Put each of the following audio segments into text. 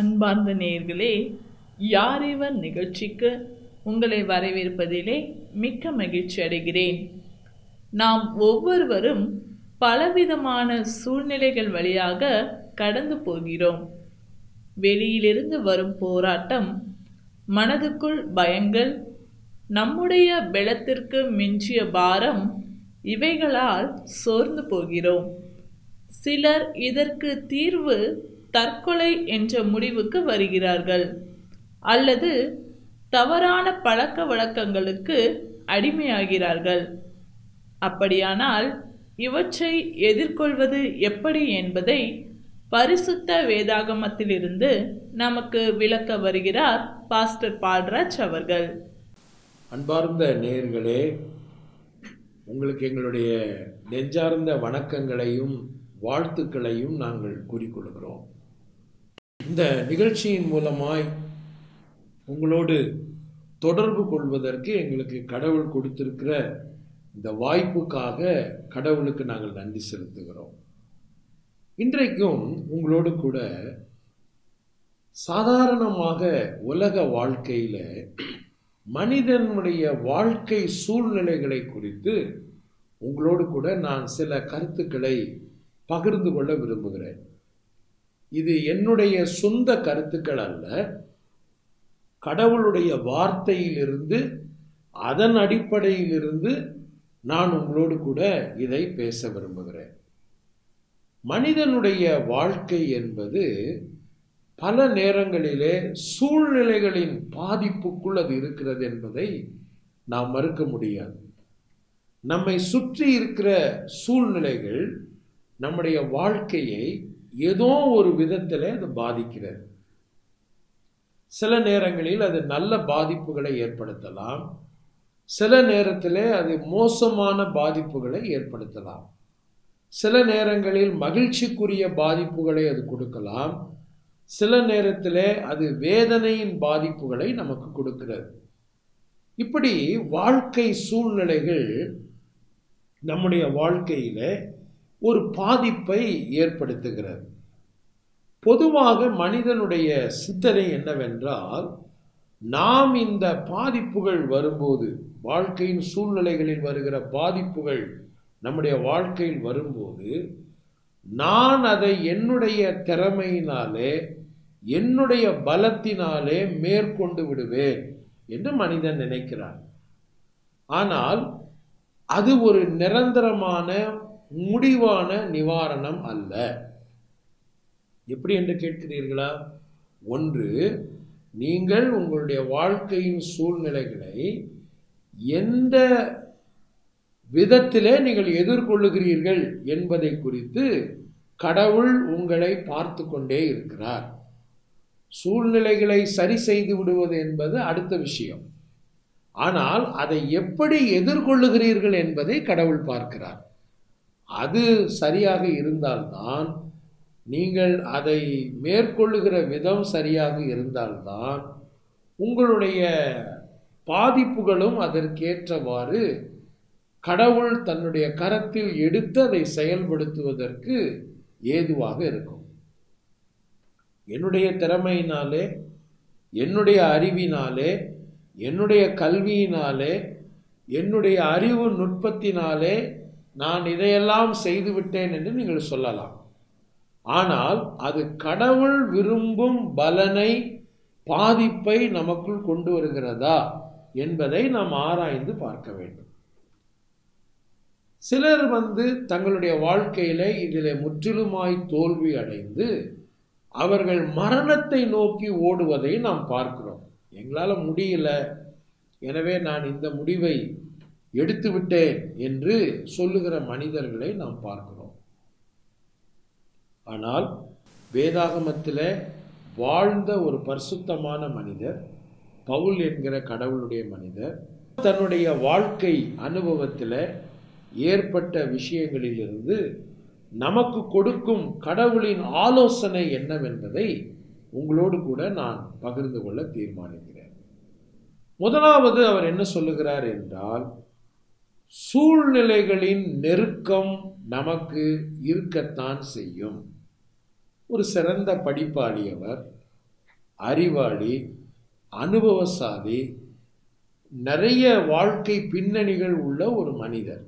அன்பார்ந்த நேயர்களே யார் இவர் நிகழ்ச்சிக்கு உங்களை வரவேற்பதிலே மிக்க மகிழ்ச்சி அடைகிறேன் நாம் ஒவ்வொருவரும் பலவிதமான சூழ்நிலைகள் வழியாக கடந்து போகிறோம் வெளியிலிருந்து வரும் போராட்டம் மனதுக்குள் பயங்கள் நம்முடைய பெலத்திற்கு மிஞ்சிய பாரம் இவைகளால் சோர்ந்து போகிறோம் சிலர் இதற்கு தீர்வு தற்கொலை என்ற முடிவுக்கு வருகிறார்கள் அல்லது தவறான பழக்க வழக்கங்களுக்கு அடிமையாகிறார்கள் அப்படியானால் இவற்றை எதிர்கொள்வது எப்படி என்பதை பரிசுத்த வேதாகமத்திலிருந்து நமக்கு விளக்க வருகிறார் பாஸ்டர் பால்ராஜ் அவர்கள் அன்பார்ந்த நேயர்களே உங்களுக்கு எங்களுடைய நெஞ்சார்ந்த வணக்கங்களையும் வாழ்த்துக்களையும் நாங்கள் கூறிக்கொள்கிறோம் இந்த நிகழ்ச்சியின் மூலமாய் உங்களோடு தொடர்பு கொள்வதற்கு எங்களுக்கு கடவுள் கொடுத்திருக்கிற இந்த வாய்ப்புக்காக கடவுளுக்கு நாங்கள் நன்றி செலுத்துகிறோம் இன்றைக்கும் உங்களோடு கூட சாதாரணமாக உலக வாழ்க்கையில மனிதனுடைய வாழ்க்கை சூழ்நிலைகளை குறித்து உங்களோடு கூட நான் சில கருத்துக்களை பகிர்ந்து கொள்ள விரும்புகிறேன் இது என்னுடைய சொந்த கருத்துக்கள் அல்ல கடவுளுடைய வார்த்தையிலிருந்து அதன் அடிப்படையிலிருந்து நான் உங்களோடு கூட இதை பேச விரும்புகிறேன் மனிதனுடைய வாழ்க்கை என்பது பல நேரங்களிலே சூழ்நிலைகளின் பாதிப்புக்குள் அது இருக்கிறது என்பதை நாம் மறுக்க முடியாது நம்மை சுற்றி இருக்கிற சூழ்நிலைகள் நம்முடைய வாழ்க்கையை ஏதோ ஒரு விதத்தில் அது பாதிக்கிறது சில நேரங்களில் அது நல்ல பாதிப்புகளை ஏற்படுத்தலாம் சில நேரத்தில் அது மோசமான பாதிப்புகளை ஏற்படுத்தலாம் சில நேரங்களில் மகிழ்ச்சிக்குரிய பாதிப்புகளை அது கொடுக்கலாம் சில நேரத்தில் அது வேதனையின் பாதிப்புகளை நமக்கு கொடுக்கிறது இப்படி வாழ்க்கை சூழ்நிலைகள் நம்முடைய வாழ்க்கையில் ஒரு பாதிப்பை ஏற்படுத்துகிறது பொதுவாக மனிதனுடைய சிந்தனை என்னவென்றால் நாம் இந்த பாதிப்புகள் வரும்போது வாழ்க்கையின் சூழ்நிலைகளில் வருகிற பாதிப்புகள் நம்முடைய வாழ்க்கையில் வரும்போது நான் அதை என்னுடைய திறமையினாலே என்னுடைய பலத்தினாலே மேற்கொண்டு விடுவேன் என்று மனிதன் நினைக்கிறான் ஆனால் அது ஒரு நிரந்தரமான முடிவான நிவாரணம் அல்ல எப்படி என்று கேட்கிறீர்களா ஒன்று நீங்கள் உங்களுடைய வாழ்க்கையின் சூழ்நிலைகளை எந்த விதத்திலே நீங்கள் எதிர்கொள்ளுகிறீர்கள் என்பதை குறித்து கடவுள் உங்களை பார்த்து கொண்டே இருக்கிறார் சூழ்நிலைகளை சரி செய்து விடுவது என்பது அடுத்த விஷயம் ஆனால் அதை எப்படி எதிர்கொள்ளுகிறீர்கள் என்பதை கடவுள் பார்க்கிறார் அது சரியாக இருந்தால்தான் நீங்கள் அதை மேற்கொள்ளுகிற விதம் சரியாக இருந்தால்தான் உங்களுடைய பாதிப்புகளும் அதற்கேற்றவாறு கடவுள் தன்னுடைய கரத்தில் எடுத்து அதை செயல்படுத்துவதற்கு ஏதுவாக இருக்கும் என்னுடைய திறமையினாலே என்னுடைய அறிவினாலே என்னுடைய கல்வியினாலே என்னுடைய அறிவு நுட்பத்தினாலே நான் இதையெல்லாம் செய்துவிட்டேன் என்று நீங்கள் சொல்லலாம் ஆனால் அது கடவுள் விரும்பும் பலனை பாதிப்பை நமக்குள் கொண்டு வருகிறதா என்பதை நாம் ஆராய்ந்து பார்க்க வேண்டும் சிலர் வந்து தங்களுடைய வாழ்க்கையில இதில் முற்றிலுமாய் தோல்வி அடைந்து அவர்கள் மரணத்தை நோக்கி ஓடுவதை நாம் பார்க்கிறோம் எங்களால் முடியல எனவே நான் இந்த முடிவை எடுத்து விட்டேன் என்று சொல்லுகிற மனிதர்களை நாம் பார்க்கிறோம் ஆனால் வேதாகமத்தில் வாழ்ந்த ஒரு பரிசுத்தமான மனிதர் பவுல் என்கிற கடவுளுடைய மனிதர் தன்னுடைய வாழ்க்கை அனுபவத்தில் ஏற்பட்ட விஷயங்களிலிருந்து நமக்கு கொடுக்கும் கடவுளின் ஆலோசனை என்னவென்பதை உங்களோடு கூட நான் பகிர்ந்து கொள்ள தீர்மானிக்கிறேன் முதலாவது அவர் என்ன சொல்லுகிறார் என்றால் சூழ்நிலைகளின் நெருக்கம் நமக்கு இருக்கத்தான் செய்யும் ஒரு சிறந்த படிப்பாளி அவர் அறிவாளி அனுபவசாலி நிறைய வாழ்க்கை பின்னணிகள் உள்ள ஒரு மனிதர்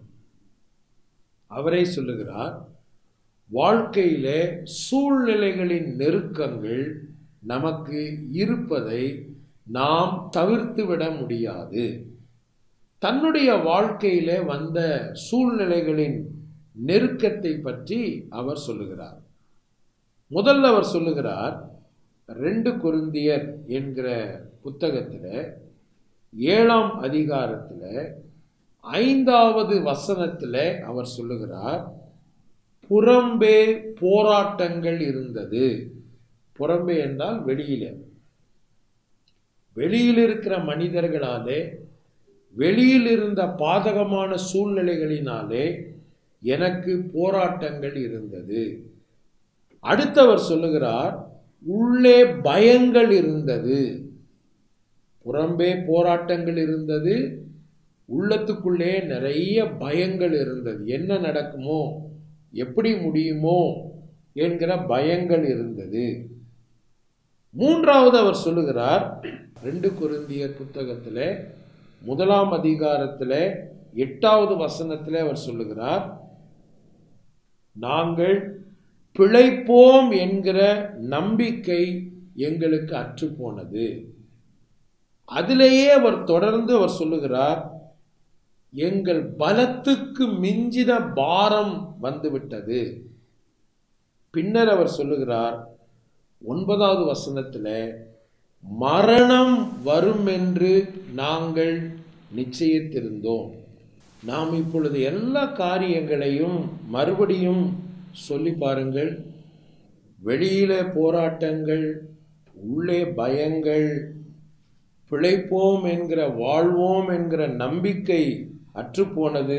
அவரே சொல்லுகிறார் வாழ்க்கையிலே சூழ்நிலைகளின் நெருக்கங்கள் நமக்கு இருப்பதை நாம் தவிர்த்து விட முடியாது தன்னுடைய வாழ்க்கையிலே வந்த சூழ்நிலைகளின் நெருக்கத்தை பற்றி அவர் சொல்லுகிறார் முதல்ல அவர் சொல்லுகிறார் ரெண்டு குருந்தியர் என்கிற புத்தகத்தில் ஏழாம் அதிகாரத்தில் ஐந்தாவது வசனத்தில் அவர் சொல்லுகிறார் புறம்பே போராட்டங்கள் இருந்தது புறம்பே என்றால் வெளியிலே வெளியில் இருக்கிற மனிதர்களாலே வெளியில் இருந்த பாதகமான சூழ்நிலைகளினாலே எனக்கு போராட்டங்கள் இருந்தது அடுத்தவர் சொல்லுகிறார் உள்ளே பயங்கள் இருந்தது புறம்பே போராட்டங்கள் இருந்தது உள்ளத்துக்குள்ளே நிறைய பயங்கள் இருந்தது என்ன நடக்குமோ எப்படி முடியுமோ என்கிற பயங்கள் இருந்தது மூன்றாவது அவர் சொல்லுகிறார் ரெண்டு குருந்தியர் புத்தகத்தில் முதலாம் அதிகாரத்தில் எட்டாவது வசனத்தில் அவர் சொல்லுகிறார் நாங்கள் பிழைப்போம் என்கிற நம்பிக்கை எங்களுக்கு அற்றுப்போனது அதிலேயே அவர் தொடர்ந்து அவர் சொல்லுகிறார் எங்கள் பலத்துக்கு மிஞ்சின பாரம் வந்துவிட்டது பின்னர் அவர் சொல்லுகிறார் ஒன்பதாவது வசனத்தில் மரணம் வரும் என்று நாங்கள் நிச்சயித்திருந்தோம் நாம் இப்பொழுது எல்லா காரியங்களையும் மறுபடியும் சொல்லி பாருங்கள் வெளியிலே போராட்டங்கள் உள்ளே பயங்கள் பிழைப்போம் என்கிற வாழ்வோம் என்கிற நம்பிக்கை அற்றுப்போனது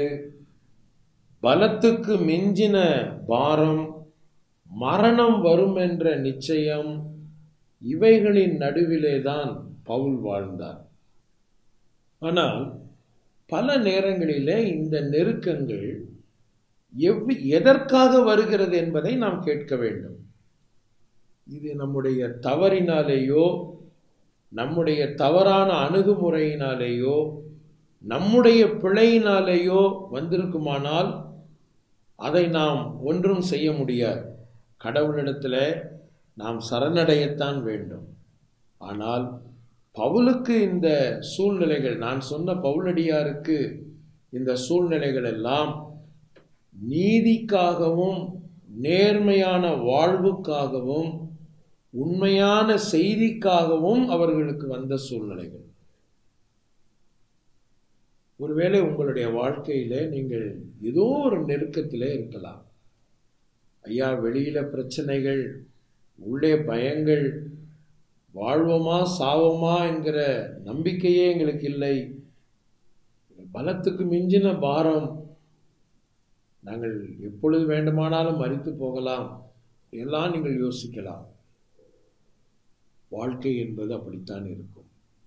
பலத்துக்கு மிஞ்சின பாரம் மரணம் வரும் என்ற நிச்சயம் இவைகளின் நடுவிலே தான் பவுல் வாழ்ந்தார் ஆனால் பல நேரங்களிலே இந்த நெருக்கங்கள் எவ் எதற்காக வருகிறது என்பதை நாம் கேட்க வேண்டும் இது நம்முடைய தவறினாலேயோ நம்முடைய தவறான அணுகுமுறையினாலேயோ நம்முடைய பிழையினாலேயோ வந்திருக்குமானால் அதை நாம் ஒன்றும் செய்ய முடியாது கடவுளிடத்தில் நாம் சரணடையத்தான் வேண்டும் ஆனால் பவுலுக்கு இந்த சூழ்நிலைகள் நான் சொன்ன பவுலடியாருக்கு இந்த சூழ்நிலைகள் எல்லாம் நீதிக்காகவும் நேர்மையான வாழ்வுக்காகவும் உண்மையான செய்திக்காகவும் அவர்களுக்கு வந்த சூழ்நிலைகள் ஒருவேளை உங்களுடைய வாழ்க்கையில நீங்கள் ஏதோ ஒரு நெருக்கத்திலே இருக்கலாம் ஐயா வெளியில பிரச்சனைகள் உள்ளே பயங்கள் வாழ்வோமா சாவோமா என்கிற நம்பிக்கையே எங்களுக்கு இல்லை பலத்துக்கு மிஞ்சின பாரம் நாங்கள் எப்பொழுது வேண்டுமானாலும் மறித்து போகலாம் எல்லாம் நீங்கள் யோசிக்கலாம் வாழ்க்கை என்பது அப்படித்தான் இருக்கும்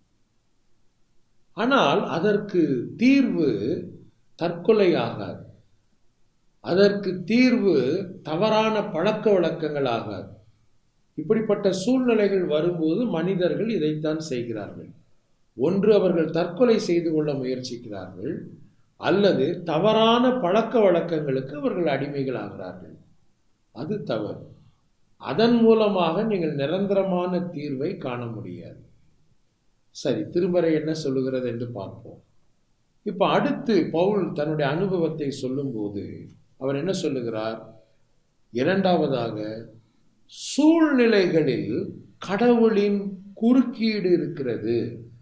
ஆனால் அதற்கு தீர்வு தற்கொலை ஆகாது அதற்கு தீர்வு தவறான பழக்க வழக்கங்கள் ஆகாது இப்படிப்பட்ட சூழ்நிலைகள் வரும்போது மனிதர்கள் இதைத்தான் செய்கிறார்கள் ஒன்று அவர்கள் தற்கொலை செய்து கொள்ள முயற்சிக்கிறார்கள் அல்லது தவறான பழக்க வழக்கங்களுக்கு அவர்கள் அடிமைகள் ஆகிறார்கள் அது தவறு அதன் மூலமாக நீங்கள் நிரந்தரமான தீர்வை காண முடியாது சரி திருமறை என்ன சொல்லுகிறது என்று பார்ப்போம் இப்போ அடுத்து பவுல் தன்னுடைய அனுபவத்தை சொல்லும்போது அவர் என்ன சொல்லுகிறார் இரண்டாவதாக சூழ்நிலைகளில் கடவுளின் குறுக்கீடு இருக்கிறது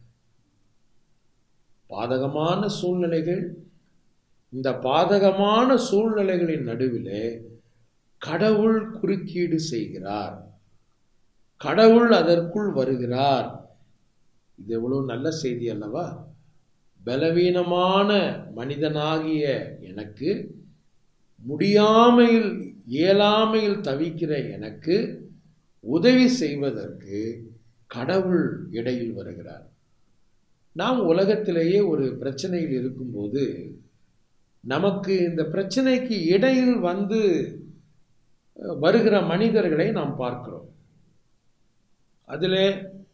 பாதகமான சூழ்நிலைகள் இந்த பாதகமான சூழ்நிலைகளின் நடுவிலே கடவுள் குறுக்கீடு செய்கிறார் கடவுள் அதற்குள் வருகிறார் இது எவ்வளவு நல்ல செய்தி அல்லவா பலவீனமான மனிதனாகிய எனக்கு முடியாமையில் இயலாமையில் தவிக்கிற எனக்கு உதவி செய்வதற்கு கடவுள் இடையில் வருகிறார் நாம் உலகத்திலேயே ஒரு பிரச்சனையில் இருக்கும்போது நமக்கு இந்த பிரச்சனைக்கு இடையில் வந்து வருகிற மனிதர்களை நாம் பார்க்கிறோம் அதில்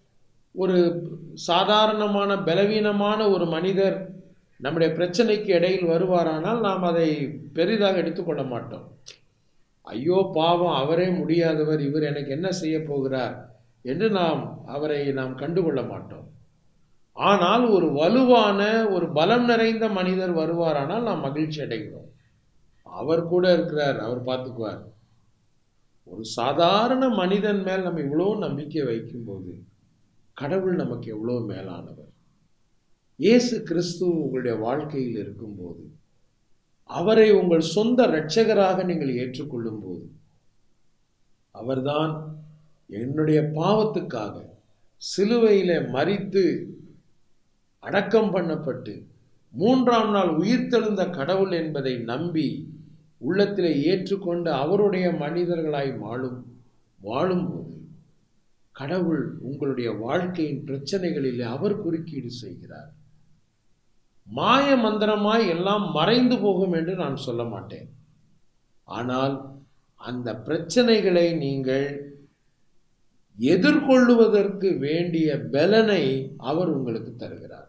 ஒரு சாதாரணமான பலவீனமான ஒரு மனிதர் நம்முடைய பிரச்சனைக்கு இடையில் வருவாரானால் நாம் அதை பெரிதாக எடுத்துக்கொள்ள மாட்டோம் ஐயோ பாவம் அவரே முடியாதவர் இவர் எனக்கு என்ன செய்ய போகிறார் என்று நாம் அவரை நாம் கண்டுகொள்ள மாட்டோம் ஆனால் ஒரு வலுவான ஒரு பலம் நிறைந்த மனிதர் வருவாரானால் நாம் மகிழ்ச்சி அடைகிறோம் அவர் கூட இருக்கிறார் அவர் பார்த்துக்குவார் ஒரு சாதாரண மனிதன் மேல் நம்ம இவ்வளோ நம்பிக்கை வைக்கும்போது கடவுள் நமக்கு எவ்வளோ மேலானவர் இயேசு கிறிஸ்து உங்களுடைய வாழ்க்கையில் இருக்கும்போது அவரை உங்கள் சொந்த இரட்சகராக நீங்கள் ஏற்றுக்கொள்ளும் போது அவர்தான் என்னுடைய பாவத்துக்காக சிலுவையில மறித்து அடக்கம் பண்ணப்பட்டு மூன்றாம் நாள் உயிர்த்தெழுந்த கடவுள் என்பதை நம்பி உள்ளத்திலே ஏற்றுக்கொண்டு அவருடைய மனிதர்களாய் வாழும் வாழும்போது கடவுள் உங்களுடைய வாழ்க்கையின் பிரச்சனைகளிலே அவர் குறுக்கீடு செய்கிறார் மாய மந்திரமாய் எல்லாம் மறைந்து போகும் என்று நான் சொல்ல மாட்டேன் ஆனால் அந்த பிரச்சனைகளை நீங்கள் எதிர்கொள்ளுவதற்கு வேண்டிய பலனை அவர் உங்களுக்கு தருகிறார்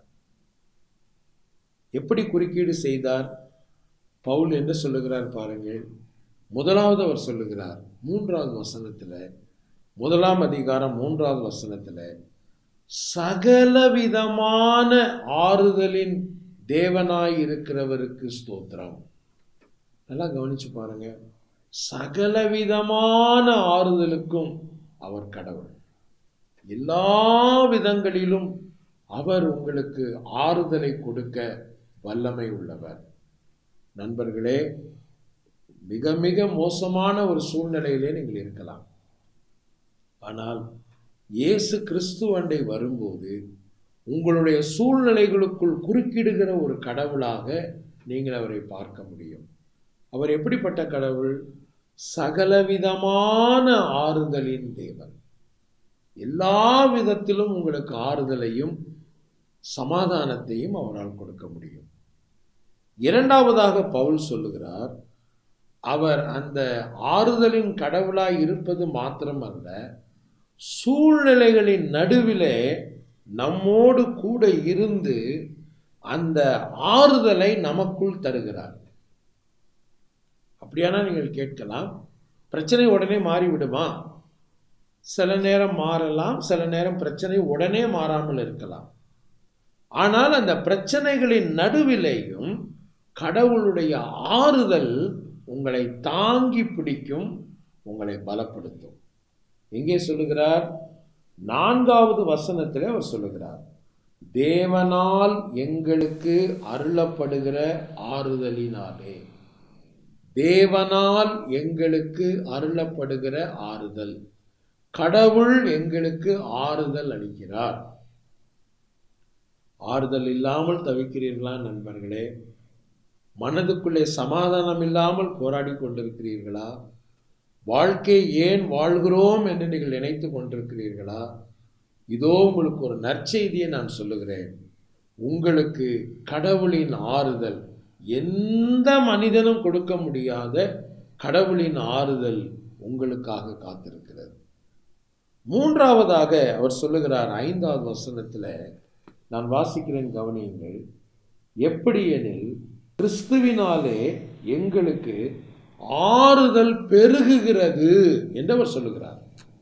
எப்படி குறுக்கீடு செய்தார் பவுல் என்ன சொல்லுகிறார் பாருங்கள் முதலாவது அவர் சொல்லுகிறார் மூன்றாவது வசனத்தில் முதலாம் அதிகாரம் மூன்றாவது வசனத்தில் சகலவிதமான ஆறுதலின் தேவனாய் இருக்கிறவருக்கு ஸ்தோத்திரம் நல்லா கவனிச்சு பாருங்க சகலவிதமான ஆறுதலுக்கும் அவர் கடவுள் எல்லா விதங்களிலும் அவர் உங்களுக்கு ஆறுதலை கொடுக்க வல்லமை உள்ளவர் நண்பர்களே மிக மிக மோசமான ஒரு சூழ்நிலையிலே நீங்கள் இருக்கலாம் ஆனால் இயேசு கிறிஸ்து அண்டை வரும்போது உங்களுடைய சூழ்நிலைகளுக்குள் குறுக்கிடுகிற ஒரு கடவுளாக நீங்கள் அவரை பார்க்க முடியும் அவர் எப்படிப்பட்ட கடவுள் சகலவிதமான ஆறுதலின் தேவன் எல்லா விதத்திலும் உங்களுக்கு ஆறுதலையும் சமாதானத்தையும் அவரால் கொடுக்க முடியும் இரண்டாவதாக பவுல் சொல்லுகிறார் அவர் அந்த ஆறுதலின் கடவுளாய் இருப்பது மாத்திரமல்ல சூழ்நிலைகளின் நடுவிலே நம்மோடு கூட இருந்து அந்த ஆறுதலை நமக்குள் தருகிறார் அப்படியானா நீங்கள் கேட்கலாம் பிரச்சனை உடனே மாறிவிடுமா சில நேரம் மாறலாம் சில நேரம் பிரச்சனை உடனே மாறாமல் இருக்கலாம் ஆனால் அந்த பிரச்சனைகளின் நடுவிலேயும் கடவுளுடைய ஆறுதல் உங்களை தாங்கி பிடிக்கும் உங்களை பலப்படுத்தும் எங்கே சொல்லுகிறார் நான்காவது வசனத்திலே அவர் சொல்லுகிறார் தேவனால் எங்களுக்கு அருளப்படுகிற ஆறுதலினாலே தேவனால் எங்களுக்கு அருளப்படுகிற ஆறுதல் கடவுள் எங்களுக்கு ஆறுதல் அளிக்கிறார் ஆறுதல் இல்லாமல் தவிக்கிறீர்களா நண்பர்களே மனதுக்குள்ளே சமாதானம் இல்லாமல் போராடி கொண்டிருக்கிறீர்களா வாழ்க்கை ஏன் வாழ்கிறோம் என்று நீங்கள் நினைத்து கொண்டிருக்கிறீர்களா இதோ உங்களுக்கு ஒரு நற்செய்தியை நான் சொல்லுகிறேன் உங்களுக்கு கடவுளின் ஆறுதல் எந்த மனிதனும் கொடுக்க முடியாத கடவுளின் ஆறுதல் உங்களுக்காக காத்திருக்கிறது மூன்றாவதாக அவர் சொல்லுகிறார் ஐந்தாவது வசனத்தில் நான் வாசிக்கிறேன் கவனியுங்கள் எப்படி எனில் கிறிஸ்துவினாலே எங்களுக்கு ஆறுதல் பெருகுகிறது என்று அவர் சொல்லுகிறார்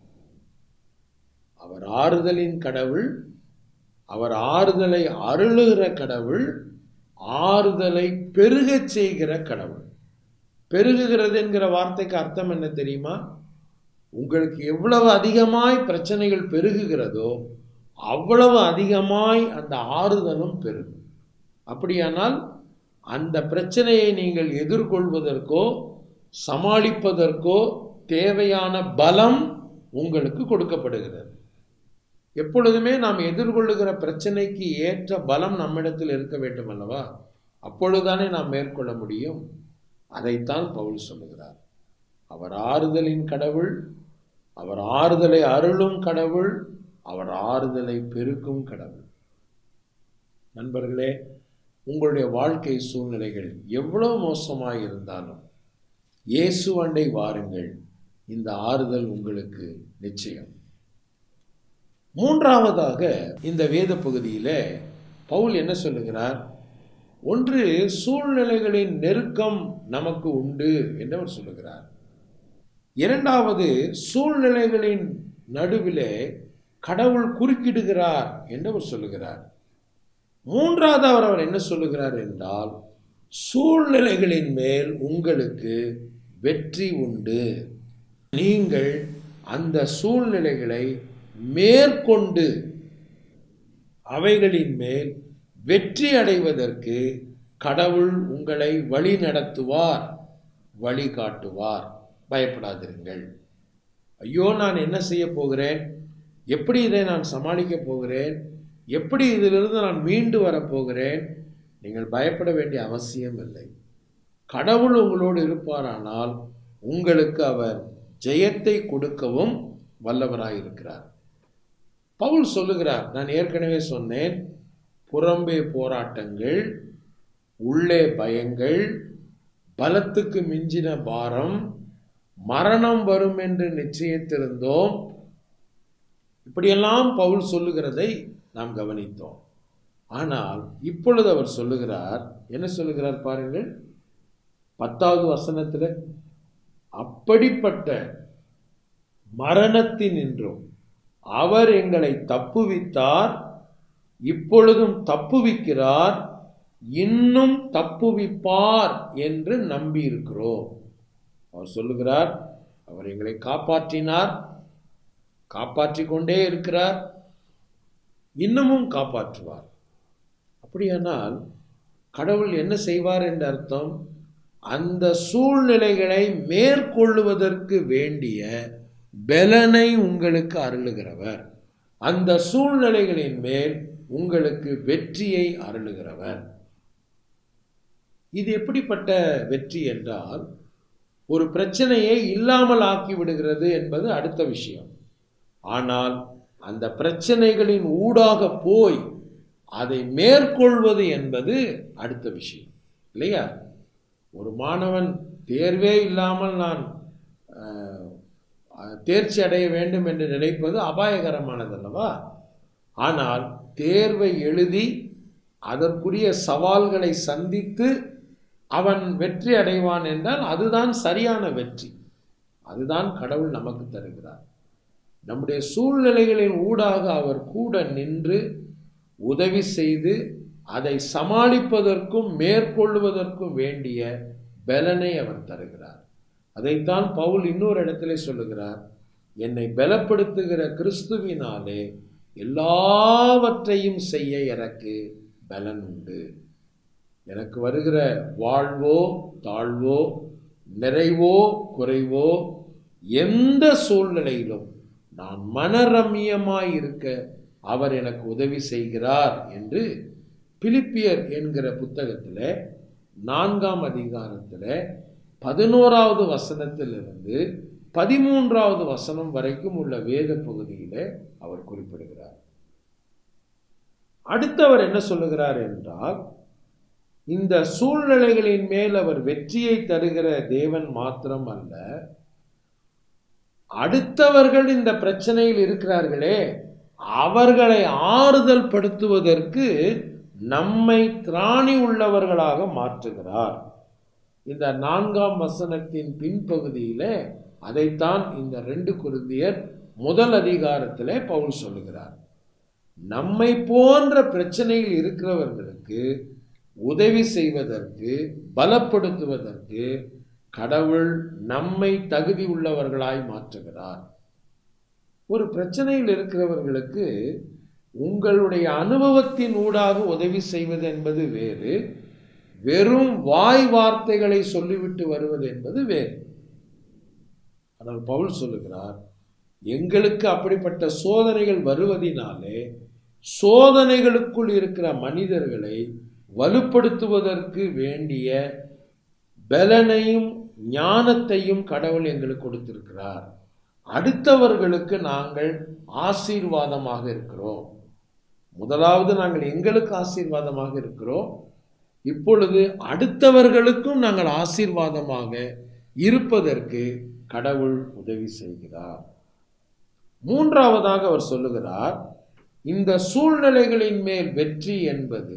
அவர் ஆறுதலின் கடவுள் அவர் ஆறுதலை அருளுகிற கடவுள் ஆறுதலை பெருகச் செய்கிற கடவுள் பெருகுகிறது என்கிற வார்த்தைக்கு அர்த்தம் என்ன தெரியுமா உங்களுக்கு எவ்வளவு அதிகமாய் பிரச்சனைகள் பெருகுகிறதோ அவ்வளவு அதிகமாய் அந்த ஆறுதலும் பெருகும் அப்படியானால் அந்த பிரச்சனையை நீங்கள் எதிர்கொள்வதற்கோ சமாளிப்பதற்கோ தேவையான பலம் உங்களுக்கு கொடுக்கப்படுகிறது எப்பொழுதுமே நாம் எதிர்கொள்ளுகிற பிரச்சனைக்கு ஏற்ற பலம் நம்மிடத்தில் இருக்க வேண்டும் அல்லவா அப்பொழுதுதானே நாம் மேற்கொள்ள முடியும் அதைத்தான் பவுல் சொல்லுகிறார் அவர் ஆறுதலின் கடவுள் அவர் ஆறுதலை அருளும் கடவுள் அவர் ஆறுதலை பெருக்கும் கடவுள் நண்பர்களே உங்களுடைய வாழ்க்கை சூழ்நிலைகள் எவ்வளவு மோசமாக இருந்தாலும் இயேசு அண்டை வாருங்கள் இந்த ஆறுதல் உங்களுக்கு நிச்சயம் மூன்றாவதாக இந்த வேத பகுதியில் பவுல் என்ன சொல்லுகிறார் ஒன்று சூழ்நிலைகளின் நெருக்கம் நமக்கு உண்டு என்று அவர் சொல்லுகிறார் இரண்டாவது சூழ்நிலைகளின் நடுவிலே கடவுள் குறுக்கிடுகிறார் என்று அவர் சொல்லுகிறார் மூன்றாவது அவர் அவர் என்ன சொல்லுகிறார் என்றால் சூழ்நிலைகளின் மேல் உங்களுக்கு வெற்றி உண்டு நீங்கள் அந்த சூழ்நிலைகளை மேற்கொண்டு அவைகளின் மேல் வெற்றி அடைவதற்கு கடவுள் உங்களை வழி நடத்துவார் வழிகாட்டுவார் பயப்படாதிருங்கள் ஐயோ நான் என்ன செய்ய போகிறேன் எப்படி இதை நான் சமாளிக்க போகிறேன் எப்படி இதிலிருந்து நான் மீண்டு வரப்போகிறேன் நீங்கள் பயப்பட வேண்டிய அவசியம் இல்லை கடவுள் உங்களோடு இருப்பாரானால் உங்களுக்கு அவர் ஜெயத்தை கொடுக்கவும் வல்லவராயிருக்கிறார் பவுல் சொல்லுகிறார் நான் ஏற்கனவே சொன்னேன் புறம்பே போராட்டங்கள் உள்ளே பயங்கள் பலத்துக்கு மிஞ்சின பாரம் மரணம் வரும் என்று நிச்சயித்திருந்தோம் இப்படியெல்லாம் பவுல் சொல்லுகிறதை நாம் கவனித்தோம் ஆனால் இப்பொழுது அவர் சொல்லுகிறார் என்ன சொல்லுகிறார் பாருங்கள் பத்தாவது வசனத்தில் அப்படிப்பட்ட மரணத்தினின்றும் அவர் எங்களை தப்புவித்தார் இப்பொழுதும் தப்புவிக்கிறார் இன்னும் தப்புவிப்பார் என்று நம்பியிருக்கிறோம் அவர் சொல்லுகிறார் அவர் எங்களை காப்பாற்றினார் காப்பாற்றி கொண்டே இருக்கிறார் இன்னமும் காப்பாற்றுவார் அப்படியானால் கடவுள் என்ன செய்வார் என்ற அர்த்தம் அந்த சூழ்நிலைகளை மேற்கொள்ளுவதற்கு வேண்டிய பலனை உங்களுக்கு அருளுகிறவர் அந்த சூழ்நிலைகளின் மேல் உங்களுக்கு வெற்றியை அருளுகிறவர் இது எப்படிப்பட்ட வெற்றி என்றால் ஒரு பிரச்சனையை இல்லாமல் ஆக்கி விடுகிறது என்பது அடுத்த விஷயம் ஆனால் அந்த பிரச்சனைகளின் ஊடாக போய் அதை மேற்கொள்வது என்பது அடுத்த விஷயம் இல்லையா ஒரு மாணவன் தேர்வே இல்லாமல் நான் தேர்ச்சி அடைய வேண்டும் என்று நினைப்பது அபாயகரமானது அல்லவா ஆனால் தேர்வை எழுதி அதற்குரிய சவால்களை சந்தித்து அவன் வெற்றி அடைவான் என்றால் அதுதான் சரியான வெற்றி அதுதான் கடவுள் நமக்கு தருகிறார் நம்முடைய சூழ்நிலைகளின் ஊடாக அவர் கூட நின்று உதவி செய்து அதை சமாளிப்பதற்கும் மேற்கொள்வதற்கும் வேண்டிய பலனை அவர் தருகிறார் அதைத்தான் பவுல் இன்னொரு இடத்திலே சொல்லுகிறார் என்னை பலப்படுத்துகிற கிறிஸ்துவினாலே எல்லாவற்றையும் செய்ய எனக்கு பலன் உண்டு எனக்கு வருகிற வாழ்வோ தாழ்வோ நிறைவோ குறைவோ எந்த சூழ்நிலையிலும் நான் மனரம்யமாய் இருக்க அவர் எனக்கு உதவி செய்கிறார் என்று பிலிப்பியர் என்கிற புத்தகத்தில் நான்காம் அதிகாரத்தில் பதினோராவது வசனத்திலிருந்து பதிமூன்றாவது வசனம் வரைக்கும் உள்ள வேத பகுதியில் அவர் குறிப்பிடுகிறார் அடுத்தவர் என்ன சொல்லுகிறார் என்றால் இந்த சூழ்நிலைகளின் மேல் அவர் வெற்றியை தருகிற தேவன் மாத்திரம் அல்ல அடுத்தவர்கள் இந்த பிரச்சனையில் இருக்கிறார்களே அவர்களை ஆறுதல் படுத்துவதற்கு நம்மை திராணி உள்ளவர்களாக மாற்றுகிறார் இந்த நான்காம் வசனத்தின் பின்பகுதியில அதைத்தான் இந்த ரெண்டு குருந்தியர் முதல் அதிகாரத்திலே பவுல் சொல்லுகிறார் நம்மை போன்ற பிரச்சனையில் இருக்கிறவர்களுக்கு உதவி செய்வதற்கு பலப்படுத்துவதற்கு கடவுள் நம்மை தகுதி உள்ளவர்களாய் மாற்றுகிறார் ஒரு பிரச்சனையில் இருக்கிறவர்களுக்கு உங்களுடைய அனுபவத்தின் ஊடாக உதவி செய்வது என்பது வேறு வெறும் வாய் வார்த்தைகளை சொல்லிவிட்டு வருவது என்பது வேறு ஆனால் பவுல் சொல்லுகிறார் எங்களுக்கு அப்படிப்பட்ட சோதனைகள் வருவதினாலே சோதனைகளுக்குள் இருக்கிற மனிதர்களை வலுப்படுத்துவதற்கு வேண்டிய பலனையும் ஞானத்தையும் கடவுள் எங்களுக்கு கொடுத்திருக்கிறார் அடுத்தவர்களுக்கு நாங்கள் ஆசீர்வாதமாக இருக்கிறோம் முதலாவது நாங்கள் எங்களுக்கு ஆசீர்வாதமாக இருக்கிறோம் இப்பொழுது அடுத்தவர்களுக்கும் நாங்கள் ஆசீர்வாதமாக இருப்பதற்கு கடவுள் உதவி செய்கிறார் மூன்றாவதாக அவர் சொல்லுகிறார் இந்த சூழ்நிலைகளின் மேல் வெற்றி என்பது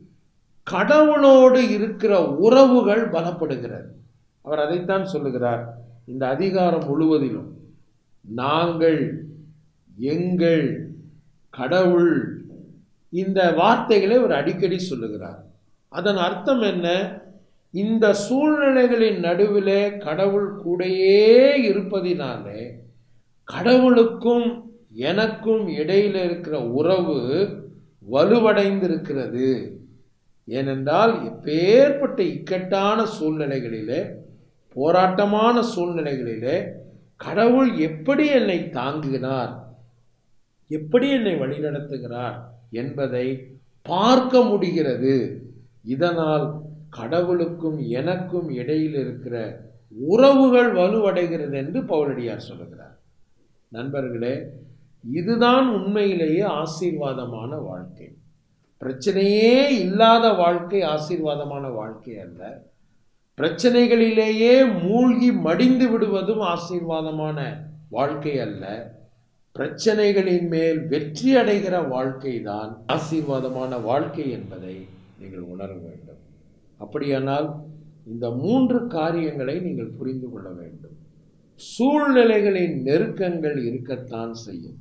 கடவுளோடு இருக்கிற உறவுகள் பலப்படுகிறது அவர் அதைத்தான் சொல்லுகிறார் இந்த அதிகாரம் முழுவதிலும் நாங்கள் எங்கள் கடவுள் இந்த வார்த்தைகளை அவர் அடிக்கடி சொல்லுகிறார் அதன் அர்த்தம் என்ன இந்த சூழ்நிலைகளின் நடுவிலே கடவுள் கூடையே இருப்பதினாலே கடவுளுக்கும் எனக்கும் இடையில் இருக்கிற உறவு வலுவடைந்திருக்கிறது ஏனென்றால் எப்பேற்பட்ட இக்கட்டான சூழ்நிலைகளிலே போராட்டமான சூழ்நிலைகளிலே கடவுள் எப்படி என்னை தாங்குகிறார் எப்படி என்னை வழிநடத்துகிறார் என்பதை பார்க்க முடிகிறது இதனால் கடவுளுக்கும் எனக்கும் இடையில் இருக்கிற உறவுகள் வலுவடைகிறது என்று பவுலடியார் சொல்லுகிறார் நண்பர்களே இதுதான் உண்மையிலேயே ஆசீர்வாதமான வாழ்க்கை பிரச்சனையே இல்லாத வாழ்க்கை ஆசீர்வாதமான வாழ்க்கை அல்ல பிரச்சனைகளிலேயே மூழ்கி மடிந்து விடுவதும் ஆசீர்வாதமான வாழ்க்கை அல்ல பிரச்சனைகளின் மேல் வெற்றி அடைகிற வாழ்க்கை தான் ஆசீர்வாதமான வாழ்க்கை என்பதை நீங்கள் உணர வேண்டும் அப்படியானால் இந்த மூன்று காரியங்களை நீங்கள் புரிந்து கொள்ள வேண்டும் சூழ்நிலைகளின் நெருக்கங்கள் இருக்கத்தான் செய்யும்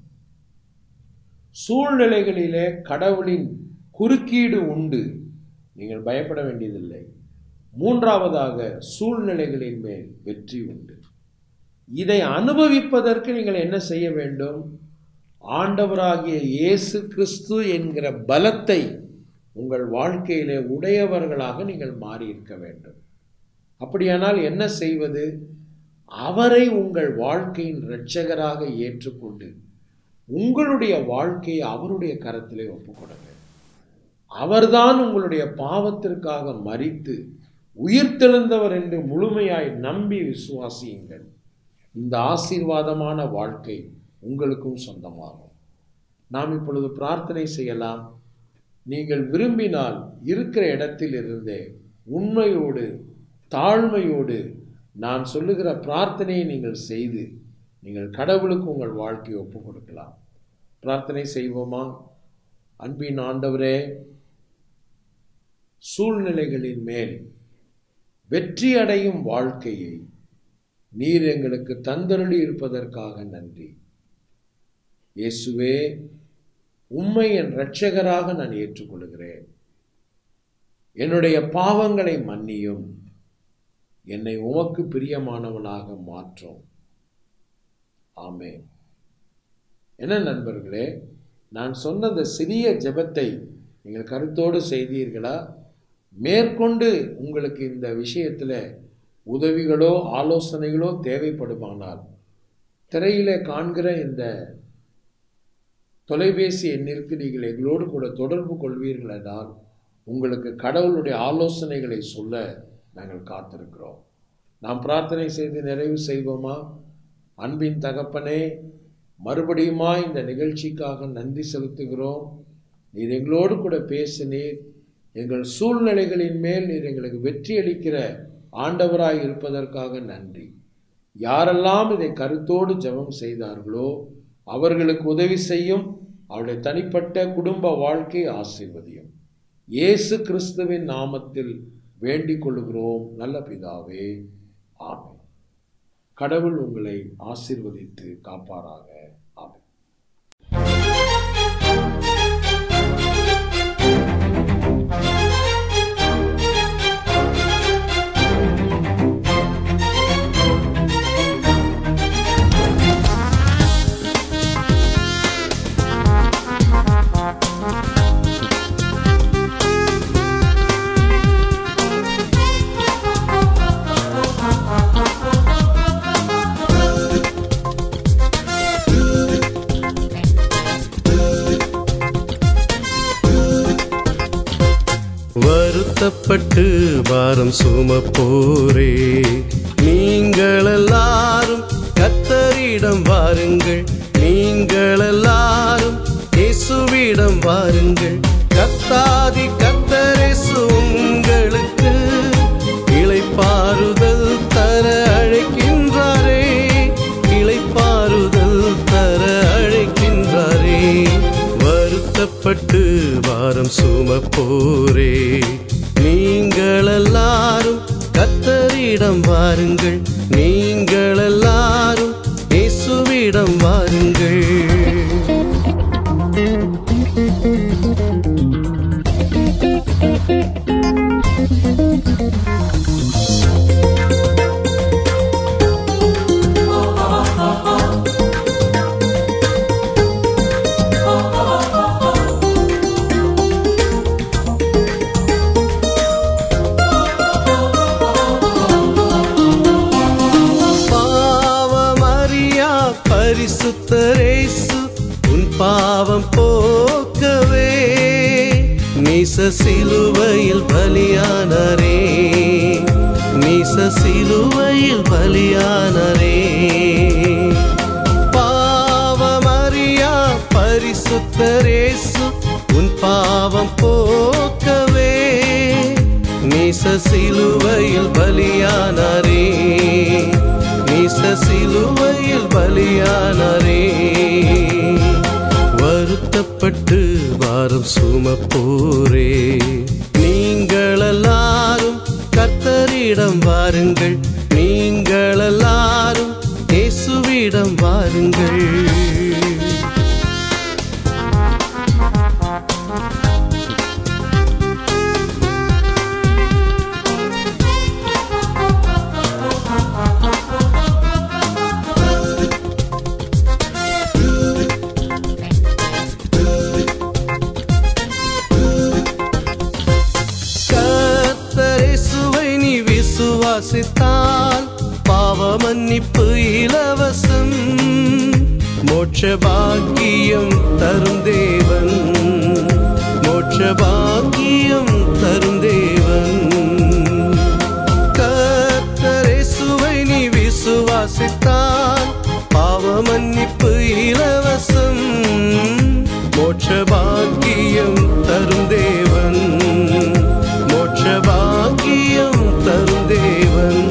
சூழ்நிலைகளிலே கடவுளின் குறுக்கீடு உண்டு நீங்கள் பயப்பட வேண்டியதில்லை மூன்றாவதாக சூழ்நிலைகளின் மேல் வெற்றி உண்டு இதை அனுபவிப்பதற்கு நீங்கள் என்ன செய்ய வேண்டும் ஆண்டவராகிய இயேசு கிறிஸ்து என்கிற பலத்தை உங்கள் வாழ்க்கையிலே உடையவர்களாக நீங்கள் மாறியிருக்க வேண்டும் அப்படியானால் என்ன செய்வது அவரை உங்கள் வாழ்க்கையின் இரட்சகராக ஏற்றுக்கொண்டு உங்களுடைய வாழ்க்கையை அவருடைய கரத்திலே ஒப்புக்கொடுங்க அவர்தான் உங்களுடைய பாவத்திற்காக மறித்து உயிர்த்தெழுந்தவர் என்று முழுமையாய் நம்பி விசுவாசியுங்கள் இந்த ஆசீர்வாதமான வாழ்க்கை உங்களுக்கும் சொந்தமாகும் நாம் இப்பொழுது பிரார்த்தனை செய்யலாம் நீங்கள் விரும்பினால் இருக்கிற இடத்தில் இருந்தே உண்மையோடு தாழ்மையோடு நான் சொல்லுகிற பிரார்த்தனையை நீங்கள் செய்து நீங்கள் கடவுளுக்கு உங்கள் வாழ்க்கையை ஒப்புக் கொடுக்கலாம் பிரார்த்தனை செய்வோமா அன்பின் ஆண்டவரே சூழ்நிலைகளின் மேல் வெற்றி அடையும் வாழ்க்கையை நீர் எங்களுக்கு தந்தருளி இருப்பதற்காக நன்றி இயேசுவே உம்மை என் இரட்சகராக நான் ஏற்றுக்கொள்கிறேன் என்னுடைய பாவங்களை மன்னியும் என்னை உமக்கு பிரியமானவனாக மாற்றும் ஆமே என்ன நண்பர்களே நான் சொன்ன அந்த சிறிய ஜெபத்தை நீங்கள் கருத்தோடு செய்தீர்களா மேற்கொண்டு உங்களுக்கு இந்த விஷயத்தில் உதவிகளோ ஆலோசனைகளோ தேவைப்படுமானால் திரையிலே காண்கிற இந்த தொலைபேசி எண்ணிற்கு நீங்கள் எங்களோடு கூட தொடர்பு கொள்வீர்கள் என்றால் உங்களுக்கு கடவுளுடைய ஆலோசனைகளை சொல்ல நாங்கள் காத்திருக்கிறோம் நாம் பிரார்த்தனை செய்து நிறைவு செய்வோமா அன்பின் தகப்பனே மறுபடியுமா இந்த நிகழ்ச்சிக்காக நன்றி செலுத்துகிறோம் நீர் எங்களோடு கூட பேசினீர் எங்கள் சூழ்நிலைகளின் மேல் நீர் எங்களுக்கு வெற்றி அளிக்கிற ஆண்டவராய் இருப்பதற்காக நன்றி யாரெல்லாம் இதை கருத்தோடு ஜெபம் செய்தார்களோ அவர்களுக்கு உதவி செய்யும் அவருடைய தனிப்பட்ட குடும்ப வாழ்க்கை ஆசீர்வதியும் இயேசு கிறிஸ்துவின் நாமத்தில் வேண்டிக் கொள்கிறோம் நல்ல பிதாவே ஆமென் கடவுள் உங்களை ஆசீர்வதித்து காப்பாராக ஆமென் வருத்தப்பட்டு பாரம் சுமப்போரே நீங்கள் எல்லாரும் கத்தரிடம் வாருங்கள் நீங்கள் எல்லாரும் இயேசுவிடம் வாருங்கள் கத்தாதி கத்தரேசு உங்களுக்கு இளைப்பாறுதல் தர அழைக்கின்றாரே இளைப்பாறுதல் தர பாரம் சுமப்போரே நீங்கள் எல்லாரும் கத்தரிடம் வாருங்கள் நீங்கள் எல்லாரும் இயேசுவிடம் வாருங்கள் பாவமறியா பரிசுத்தரேசு உன் பாவம் போக்கவே நீச சிலுவையில் பலியானரே நீச சிலுவையில் பலியானரே பாவமறியா பரிசுத்தரேசு உன் பாவம் போக்கவே நீச சிலுவையில் பலியானரே நீச சிலுவையில் பலியானரே வருத்தப்பட்டு வாரம் சுமப்போரே நீங்கள் எல்லாரும் கர்த்தரிடம் வாருங்கள் நீங்கள் எல்லாரும் இயேசுவிடம் வாருங்கள் கர்த்தரேசுவை நீ விசுவாசித்தால் பாவ மன்னிப்பு இலவசம் மோட்ச பாக்கியம் தரும் தேவன் மோட்ச பாக்கியம் தரும் தேவன் கர்த்தரேசுவை நீ விசுவாசித்தால் பாவ மன்னிப்பு இலவசம் மோட்ச பாக்கியம் தரும் தேவன் மோட்ச பாக்கியம் தரும் தேவன்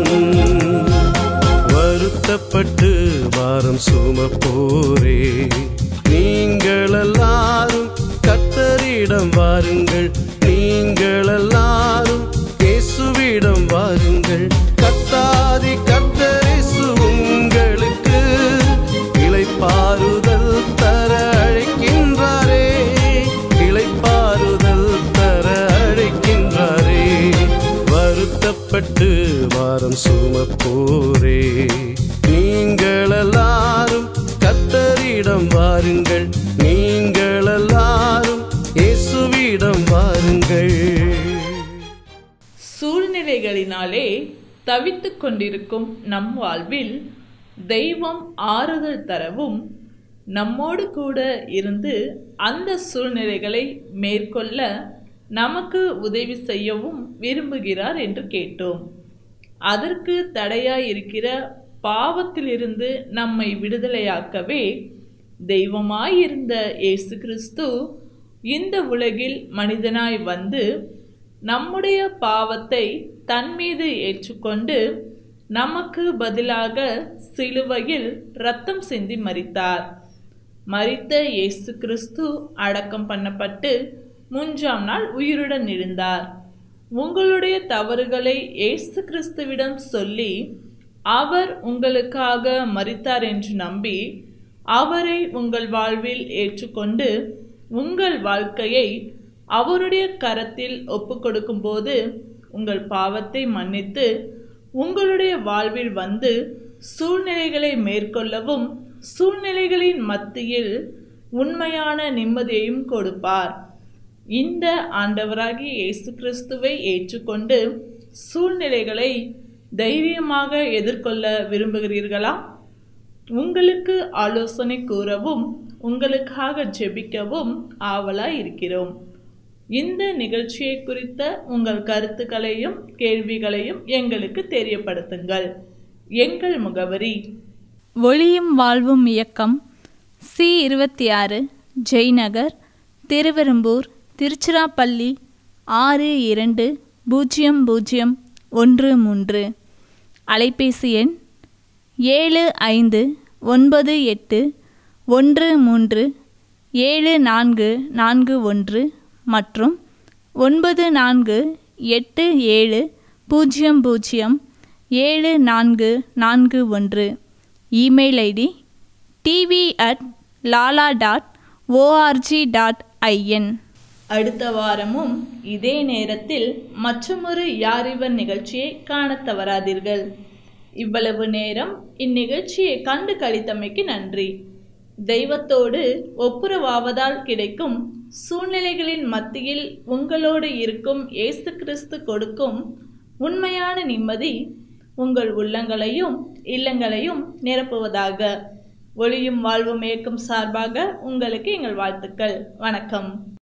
வருத்தப்பட்டு வாரம் சுமப்போரே நீங்கள் எல்லாரும் கத்தரிடம் வாருங்கள் நீங்கள் எல்லாரும் இயேசுவிடம் வாருங்கள் கத்தாதி கத்தரிசு உங்களுக்கு இளைப்பாறுதல் தர அழைக்கின்றாரே இளைப்பாறுதல் தர அழைக்கின்றாரே வருத்தப்பட்டு வாரம் சுமப்போரே நீங்கள் எல்லாரும் கத்தரிடம் வாருங்கள் நீங்கள் எல்லாரும் இயேசுவிடம் வாருங்கள் சூழ்நிலைகளினாலே தவித்துக் கொண்டிருக்கும் நம் வாழ்வில் தெய்வம் ஆறுதல் தரவும் நம்மோடு கூட இருந்து அந்த சூழ்நிலைகளை மேற்கொள்ள நமக்கு உதவி செய்யவும் விரும்புகிறார் என்று கேட்டோம் அதற்கு தடையாய் இருக்கிற பாவத்திலிருந்து நம்மை விடுதலையாக்கவே தெய்வமாயிருந்த இயேசு கிறிஸ்து இந்த உலகில் மனிதனாய் வந்து நம்முடைய பாவத்தை தன் மீது ஏற்றுக்கொண்டு நமக்கு பதிலாக சிலுவையில் இரத்தம் சிந்தி மரித்தார் மரித்த இயேசு கிறிஸ்து அடக்கம் பண்ணப்பட்டு மூன்றாம் நாள் உயிருடன் எழுந்தார் உங்களுடைய தவறுகளை இயேசு கிறிஸ்துவிடம் சொல்லி அவர் உங்களுக்காக மரித்தார் என்று நம்பி அவரை உங்கள் வாழ்வில் ஏற்றுக்கொண்டு உங்கள் வாழ்க்கையை அவருடைய கரத்தில் ஒப்புக்கொடுக்கும்போது உங்கள் பாவத்தை மன்னித்து உங்களுடைய வாழ்வில் வந்து சூழ்நிலைகளை மேற்கொள்ளவும் சூழ்நிலைகளின் மத்தியில் உண்மையான நிம்மதியையும் கொடுப்பார் இந்த ஆண்டவராகிய இயேசு கிறிஸ்துவை ஏற்றுக்கொண்டு சூழ்நிலைகளை தைரியமாக எதிர்கொள்ள விரும்புகிறீர்களா உங்களுக்கு ஆலோசனை கூறவும் உங்களுக்காக ஜெபிக்கவும் ஆவலாய் இருக்கிறோம் இந்த நிகழ்ச்சியை குறித்த உங்கள் கருத்துக்களையும் கேள்விகளையும் எங்களுக்கு தெரியப்படுத்துங்கள் எங்கள் முகவரி ஒளியும் வாழ்வும் இயக்கம் சி இருபத்தி ஆறு ஜெய்நகர் திருவெரும்பூர் திருச்சிராப்பள்ளி ஆறு இரண்டு பூஜ்ஜியம் பூஜ்ஜியம் ஒன்று மூன்று அலைபேசி எண் ஏழு ஐந்து ஒன்பது எட்டு ஒன்று மூன்று ஏழு நான்கு நான்கு ஒன்று மற்றும் ஒன்பது நான்கு எட்டு ஏழு பூஜ்ஜியம் பூஜ்ஜியம் ஏழு நான்கு நான்கு ஒன்று email ID TV at lala dot O R G dot I N அடுத்த வாரமும் இதே நேரத்தில் மற்றொரு யாரிவர் நிகழ்ச்சியை காணத் தவறாதீர்கள் இவ்வளவு நேரம் இந்நிகழ்ச்சியை கண்டு கழித்தமைக்கு நன்றி தெய்வத்தோடு ஒப்புரவாவதால் கிடைக்கும் சூழ்நிலைகளின் மத்தியில் உங்களோடு இருக்கும் இயேசு கிறிஸ்து கொடுக்கும் உண்மையான நிம்மதி உங்கள் உள்ளங்களையும் இல்லங்களையும் நிரப்புவதாக ஒளியும் வாழ்வும் இயக்கம் சார்பாக உங்களுக்கு எங்கள் வாழ்த்துக்கள் வணக்கம்